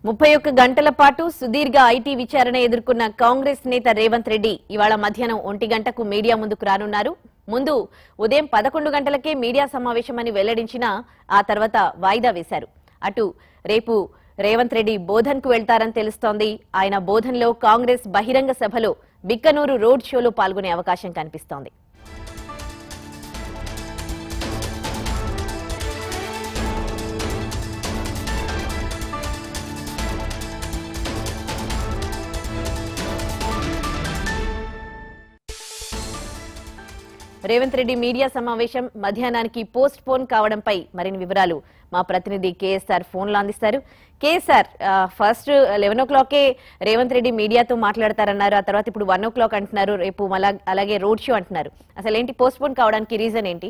ముప్పై ఒక్క గంటల పాటు సుదీర్ఘ ఐటీ విచారణ ఎదుర్కొన్న కాంగ్రెస్ నేత రేవంత్ రెడ్డి ఇవాళ మధ్యాహ్నం ఒంటి గంటకు మీడియా ముందుకు రానున్నారు ముందు ఉదయం పదకొండు గంటలకే మీడియా సమావేశమని వెల్లడించినా ఆ తర్వాత వాయిదా వేశారు అటు రేపు రేవంత్ రెడ్డి బోధన్కు వెళ్తారని తెలుస్తోంది ఆయన బోధన్లో కాంగ్రెస్ బహిరంగ సభలో బిక్కనూరు రోడ్ షోలో పాల్గొనే అవకాశం కనిపిస్తోంది రేవంత్ రెడ్డి మీడియా సమావేశం మధ్యాహ్నానికి పోస్ట్ పోన్ కావడంపై మరిన్ని వివరాలు మా ప్రతినిధి కేఎస్ఆర్ ఫోన్లో అందిస్తారు కేఎస్ఆర్ ఆ, ఫస్ట్ లెవెన్ ఓ క్లాకే రేవంత్ రెడ్డి మీడియాతో మాట్లాడతారన్నారు ఆ తర్వాత ఇప్పుడు వన్ ఓ క్లాక్ అంటున్నారు రేపు మళ్ళా అలాగే రోడ్ షో అంటున్నారు అసలు ఏంటి పోస్ట్ పోన్ కావడానికి రీజన్ ఏంటి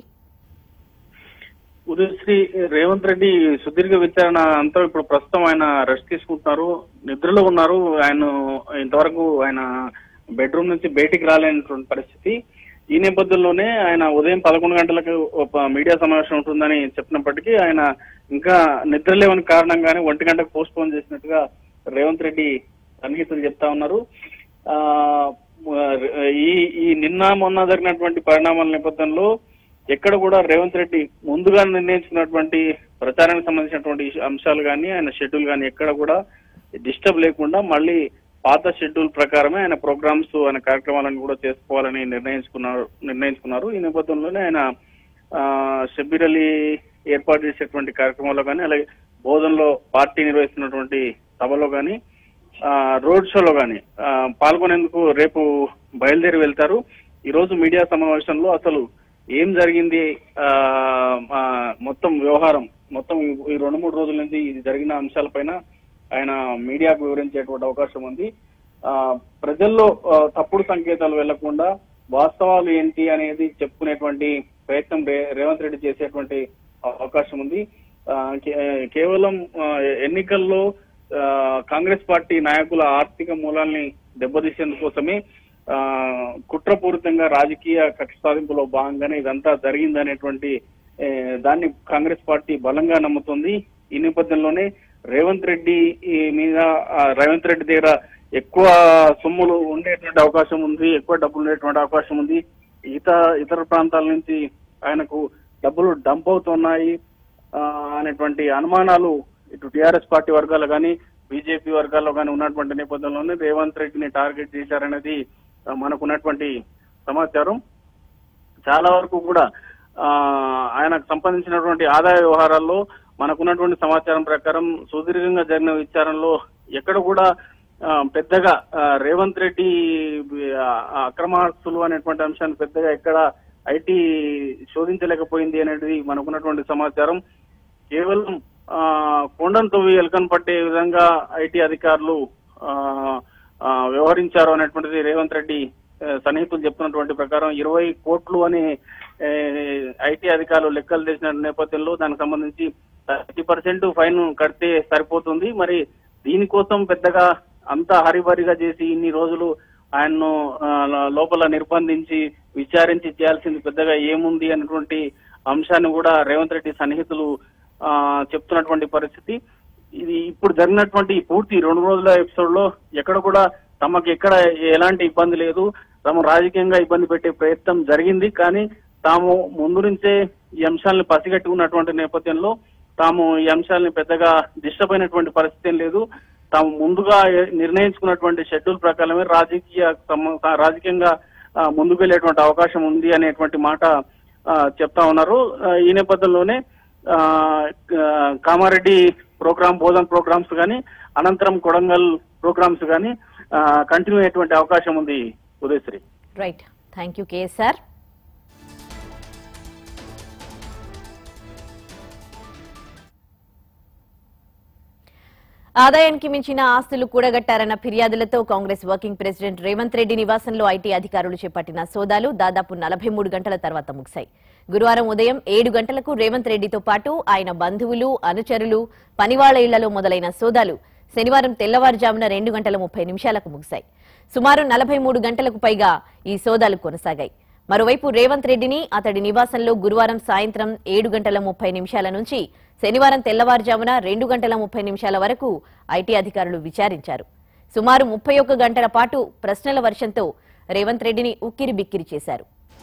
ఉదయశ్రీ రేవంత్ రెడ్డి సుదీర్ఘ విచారణ అంతా ఇప్పుడు ప్రస్తుతం ఆయన రెస్ట్ తీసుకుంటున్నారు నిద్రలో ఉన్నారు ఆయన ఇంతవరకు ఆయన బెడ్రూమ్ నుంచి బయటికి రాలేనటువంటి పరిస్థితి ఈ నేపథ్యంలోనే ఆయన ఉదయం పదకొండు గంటలకు ఒక మీడియా సమావేశం ఉంటుందని చెప్పినప్పటికీ ఆయన ఇంకా నిద్ర లేవని కారణంగానే ఒంటి గంటకు పోస్ట్ పోన్ చేసినట్టుగా రేవంత్ రెడ్డి సన్నిహితులు చెప్తా ఉన్నారు ఆ ఈ ఈ నిన్న మొన్న జరిగినటువంటి పరిణామాల నేపథ్యంలో ఎక్కడ కూడా రేవంత్ రెడ్డి ముందుగా నిర్ణయించుకున్నటువంటి ప్రచారానికి సంబంధించినటువంటి అంశాలు కానీ ఆయన షెడ్యూల్ కానీ ఎక్కడ కూడా డిస్టర్బ్ లేకుండా మళ్ళీ పాత షెడ్యూల్ ప్రకారమే ఆయన ప్రోగ్రామ్స్ ఆయన కార్యక్రమాలను కూడా చేసుకోవాలని నిర్ణయించుకున్నారు నిర్ణయించుకున్నారు ఈ నేపథ్యంలోనే ఆయన ఆ, షబ్బీర్ అలీ ఏర్పాటు చేసేటువంటి కార్యక్రమాల్లో కానీ అలాగే బోధనలో పార్టీ నిర్వహిస్తున్నటువంటి సభలో కానీ ఆ, రోడ్ షోలో కానీ ఆ, పాల్గొనేందుకు రేపు బయలుదేరి వెళ్తారు ఈ రోజు మీడియా సమావేశంలో అసలు ఏం జరిగింది ఆ, ఆ, మొత్తం వ్యవహారం మొత్తం ఈ- ఈ రెండు మూడు రోజుల నుంచి ఇది జరిగిన అంశాలపైన ఆయన మీడియాకు వివరించేటువంటి అవకాశం ఉంది ఆ, ప్రజల్లో ఆ, తప్పుడు సంకేతాలు వెళ్లకుండా వాస్తవాలు ఏంటి అనేది చెప్పుకునేటువంటి ప్రయత్నం రే- రేవంత్ రెడ్డి చేసేటువంటి అవకాశం ఉంది ఆ, కే- కేవలం ఆ, ఎన్నికల్లో ఆ, కాంగ్రెస్ పార్టీ నాయకుల ఆర్థిక మూలాల్ని దెబ్బతీసేందుకోసమే ఆ, కుట్రపూరితంగా రాజకీయ కక్ష సాధింపులో భాగంగానే ఇదంతా జరిగిందనేటువంటి ఏ, దాన్ని కాంగ్రెస్ పార్టీ బలంగా నమ్ముతుంది ఈ నేపథ్యంలోనే రేవంత్ రెడ్డి ఈ మీద ఆ, రేవంత్ రెడ్డి దగ్గర ఎక్కువ సొమ్ములు ఉండేటువంటి అవకాశం ఉంది ఎక్కువ డబ్బులు ఉండేటువంటి అవకాశం ఉంది ఇత ఇతర ప్రాంతాల నుంచి ఆయనకు డబ్బులు డంప్ అవుతున్నాయి ఆ, అనేటువంటి అనుమానాలు ఇటు టిఆర్ఎస్ పార్టీ వర్గాలు కానీ బీజేపీ వర్గాల్లో కానీ ఉన్నటువంటి నేపథ్యంలోనే రేవంత్ రెడ్డిని టార్గెట్ చేశారనేది ఆ, మనకున్నటువంటి సమాచారం చాలా వరకు కూడా ఆ, ఆయనకు సంబంధించినటువంటి ఆదాయ వ్యవహారాల్లో మనకున్నటువంటి సమాచారం ప్రకారం సుదీర్ఘంగా జరిగిన విచారణలో ఎక్కడ కూడా ఆ, పెద్దగా ఆ, రేవంత్ రెడ్డి ఆ, అక్రమాస్తులు అనేటువంటి అంశాన్ని పెద్దగా ఎక్కడ ఐటీ శోధించలేకపోయింది అనేది మనకున్నటువంటి సమాచారం కేవలం ఆ, కొండను తవ్వి ఎలకను పట్టే విధంగా ఐటీ అధికారులు ఆ, ఆ, వ్యవహరించారు అనేటువంటిది రేవంత్ రెడ్డి ఆ, సన్నిహితులు చెప్తున్నటువంటి ప్రకారం ఇరవై కోట్లు అని ఏ, ఐటీ అధికారులు లెక్కలు చేసిన నేపథ్యంలో దానికి సంబంధించి థర్టీ పర్సెంట్ ఫైన్ కడితే సరిపోతుంది మరి దీనికోసం పెద్దగా అంత హరిబరిగా చేసి ఇన్ని రోజులు ఆయన్ను ఆ, లోపల నిర్బంధించి విచారించి చేయాల్సింది పెద్దగా ఏముంది అనేటువంటి అంశాన్ని కూడా రేవంత్ రెడ్డి సన్నిహితులు ఆ, చెప్తున్నటువంటి పరిస్థితి ఇది ఇప్పుడు జరిగినటువంటి ఈ పూర్తి రెండు రోజుల ఎపిసోడ్ లో ఎక్కడ కూడా తమకు ఎక్కడ ఎలాంటి ఇబ్బంది లేదు తాము రాజకీయంగా ఇబ్బంది పెట్టే ప్రయత్నం జరిగింది కానీ తాము ముందు నుంచే ఈ అంశాలను పసిగట్టి ఉన్నటువంటి నేపథ్యంలో తాము ఈ అంశాలని పెద్దగా డిస్టర్బ్ అయినటువంటి పరిస్థితి ఏం లేదు తాము ముందుగా ఏ- నిర్ణయించుకున్నటువంటి షెడ్యూల్ ప్రకారమే రాజకీయ సమ- రాజకీయంగా ఆ, ముందుకు వెళ్ళేటువంటి అవకాశం ఉంది అనేటువంటి మాట ఆ, చెప్తా ఉన్నారు ఆ, ఈ నేపథ్యంలోనే ఆ, క- కామారెడ్డి ప్రోగ్రామ్ బోధన్ ప్రోగ్రామ్స్ కానీ అనంతరం కొడంగల్ ప్రోగ్రామ్స్ కానీ కంటిన్యూ అయ్యేటువంటి అవకాశం ఉంది Udayashri right thank you KSR ఆదాయానికి మించిన ఆస్తులు కూడగట్టారన్న ఫిర్యాదులతో కాంగ్రెస్ వర్కింగ్ ప్రెసిడెంట్ రేవంత్ రెడ్డి నివాసంలో ఐటీ అధికారులు చేపట్టిన సోదాలు దాదాపు నలభై మూడు గంటల తర్వాత ముగిశాయి గురువారం ఉదయం ఏడు గంటలకు రేవంత్ రెడ్డితో పాటు ఆయన బంధువులు అనుచరులు పనివాళ్ల ఇళ్లలో మొదలైన సోదాలు శనివారం తెల్లవారుజామున రెండు గంటల ముప్పై నిమిషాలకు ముగిశాయి సుమారు నలభై మూడు గంటలకు పైగా ఈ సోదాలు కొనసాగాయి మరోవైపు రేవంత్ రెడ్డిని అతడి నివాసంలో గురువారం సాయంత్రం ఏడు గంటల ముప్పై నిమిషాల నుంచి శనివారం తెల్లవారుజామున రెండు గంటల ముప్పై నిమిషాల వరకు ఐటీ అధికారులు విచారించారు సుమారు ముప్పై ఒక్క గంటల పాటు ప్రశ్నల వర్షంతో రేవంత్ రెడ్డిని ఉక్కిరి బిక్కిరి చేశారు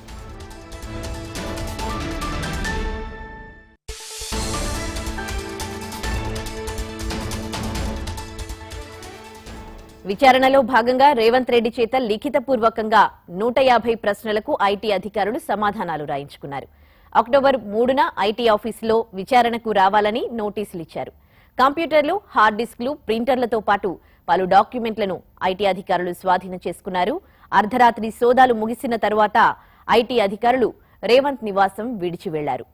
విచారణలో భాగంగా రేవంత్ రెడ్డి చేత లిఖితపూర్వకంగా నూట యాభై ప్రశ్నలకు ఐటీ అధికారులు సమాధానాలు రాయించుకున్నారు అక్టోబర్ మూడున ఐటీ ఆఫీసులో విచారణకు రావాలని నోటీసులు ఇచ్చారు కంప్యూటర్లు హార్డ్ డిస్క్లు ప్రింటర్లతో పాటు పలు డాక్యుమెంట్లను ఐటీ అధికారులు స్వాధీనం చేసుకున్నారు అర్ధరాత్రి సోదాలు ముగిసిన తరువాత ఐటీ అధికారులు రేవంత్ నివాసం విడిచి వెళ్లారు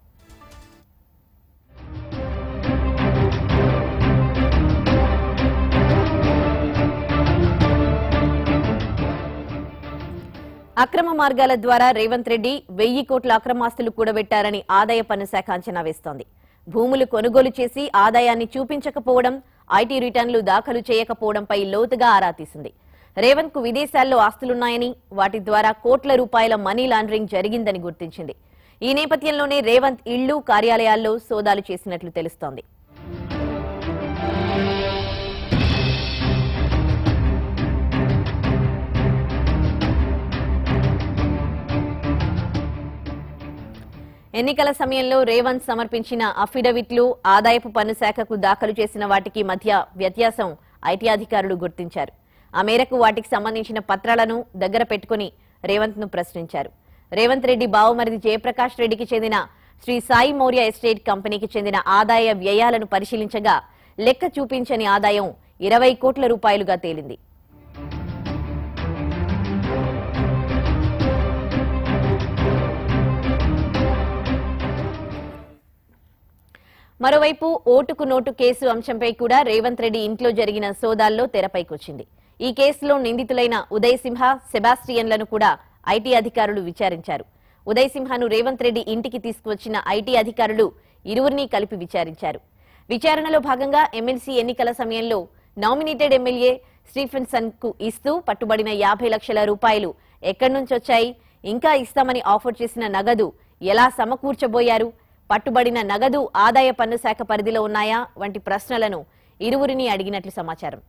అక్రమ మార్గాల ద్వారా రేవంత్ రెడ్డి వెయ్యి కోట్ల అక్రమాస్తులు కూడబెట్టారని ఆదాయ పన్ను శాఖ అంచనా వేస్తోంది భూములు కొనుగోలు చేసి ఆదాయాన్ని చూపించకపోవడం ఐటీ రిటర్న్లు దాఖలు చేయకపోవడంపై లోతుగా ఆరా తీసింది రేవంత్ కు విదేశాల్లో ఆస్తులున్నాయని వాటి ద్వారా కోట్ల రూపాయల మనీ లాండరింగ్ జరిగిందని గుర్తించింది ఈ నేపథ్యంలోనే రేవంత్ ఇళ్లు కార్యాలయాల్లో సోదాలు చేసినట్లు తెలుస్తోంది ఎన్నికల సమయంలో రేవంత్ సమర్పించిన అఫిడవిట్లు ఆదాయపు పన్ను శాఖకు దాఖలు చేసిన వాటికి మధ్య వ్యత్యాసం ఐటీ అధికారులు గుర్తించారు ఆ మేరకు వాటికి సంబంధించిన పత్రాలను దగ్గర పెట్టుకుని రేవంత్ ను ప్రశ్నించారు రేవంత్ రెడ్డి బావమరిది జయప్రకాష్ రెడ్డికి చెందిన శ్రీ సాయి మౌర్య ఎస్టేట్ కంపెనీకి చెందిన ఆదాయ వ్యయాలను పరిశీలించగా లెక్క చూపించని ఆదాయం ఇరవై కోట్ల రూపాయలుగా తేలింది మరోవైపు ఓటుకు నోటు కేసు అంశంపై కూడా రేవంత్ రెడ్డి ఇంట్లో జరిగిన సోదాల్లో తెరపైకొచ్చింది ఈ కేసులో నిందితులైన ఉదయ్ సింహ సెబాస్టియన్లను కూడా ఐటీ అధికారులు విచారించారు ఉదయ్ సింహను రేవంత్ రెడ్డి ఇంటికి తీసుకువచ్చిన ఐటీ అధికారులు ఇరువురిని కలిపి విచారించారు విచారణలో భాగంగా ఎమ్మెల్సీ ఎన్నికల సమయంలో నామినేటెడ్ ఎమ్మెల్యే స్టీఫెన్సన్ కు ఇస్తూ పట్టుబడిన యాభై లక్షల రూపాయలు ఎక్కడి నుంచి వచ్చాయి ఇంకా ఇస్తామని ఆఫర్ చేసిన నగదు ఎలా సమకూర్చబోయారు పట్టుబడిన నగదు ఆదాయ పన్ను శాఖ పరిధిలో ఉన్నాయా వంటి ప్రశ్నలను ఇరువురిని అడిగినట్లు సమాచారం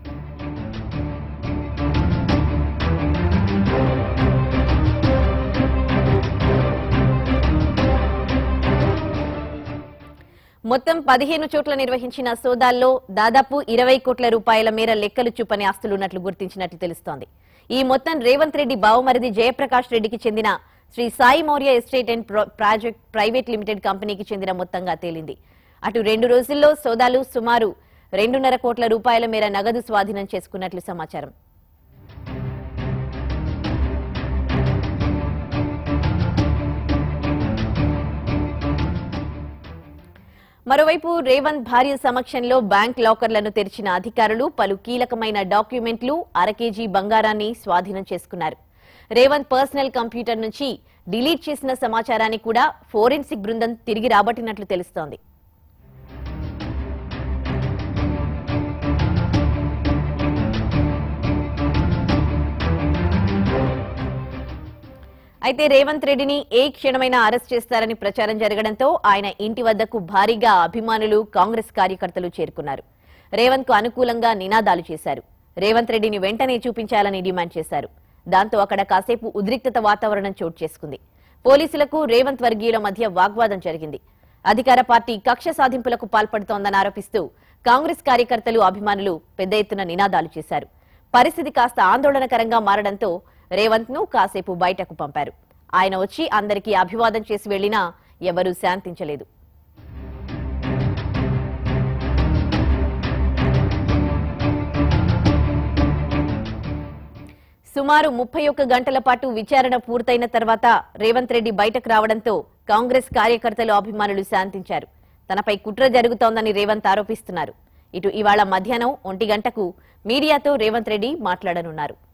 మొత్తం పదిహేను చోట్ల నిర్వహించిన సోదాల్లో దాదాపు ఇరవై కోట్ల రూపాయల మేర లెక్కలు చూపని ఆస్తులున్నట్లు గుర్తించినట్లు తెలుస్తోంది ఈ మొత్తం రేవంత్ రెడ్డి బావమరిది జయప్రకాష్ రెడ్డికి చెందిన Sri Sai Mourya estate and pro- project private limited కంపెనీకి చెందిన మొత్తంగా తేలింది అటు రెండు రోజుల్లో సోదాలు సుమారు రెండున్నర కోట్ల రూపాయల మేర నగదు స్వాధీనం చేసుకున్నట్లు సమాచారం మరోవైపు రేవంత్ భార్య సమక్షంలో బ్యాంక్ లాకర్లను తెరిచిన అధికారులు పలు కీలకమైన డాక్యుమెంట్లు అర కేజీ బంగారాన్ని స్వాధీనం చేసుకున్నారు రేవంత్ పర్సనల్ కంప్యూటర్ నుంచి డిలీట్ చేసిన సమాచారాన్ని కూడా ఫోరెన్సిక్ బృందం తిరిగి రాబట్టినట్లు తెలుస్తోంది అయితే రేవంత్ రెడ్డిని ఏ క్షణమైనా అరెస్ట్ చేస్తారని ప్రచారం జరగడంతో ఆయన ఇంటి వద్దకు భారీగా అభిమానులు కాంగ్రెస్ కార్యకర్తలు చేరుకున్నారు రేవంత్ కు అనుకూలంగా నినాదాలు చేశారు రేవంత్ రెడ్డిని వెంటనే చూపించాలని డిమాండ్ చేశారు దాంతో అక్కడ కాసేపు ఉద్రిక్తత వాతావరణం చోటు చేసుకుంది పోలీసులకు రేవంత్ వర్గీయుల మధ్య వాగ్వాదం జరిగింది అధికార పార్టీ కక్ష సాధింపులకు పాల్పడుతోందని ఆరోపిస్తూ కాంగ్రెస్ కార్యకర్తలు అభిమానులు పెద్ద ఎత్తున నినాదాలు చేశారు పరిస్థితి కాస్త ఆందోళనకరంగా మారడంతో రేవంత్ ను కాసేపు బయటకు పంపారు ఆయన వచ్చి అందరికీ అభివాదం చేసి వెళ్లినా ఎవరూ శాంతించలేదు సుమారు ముప్పై ఒక్క గంటల పాటు విచారణ పూర్తయిన తర్వాత రేవంత్ రెడ్డి బయటకు రావడంతో కాంగ్రెస్ కార్యకర్తలు అభిమానులు శాంతించారు తనపై కుట్ర జరుగుతోందని రేవంత్ ఆరోపిస్తున్నారు ఇటు ఇవాళ మధ్యాహ్నం ఒంటి గంటకు మీడియాతో రేవంత్ రెడ్డి మాట్లాడనున్నారు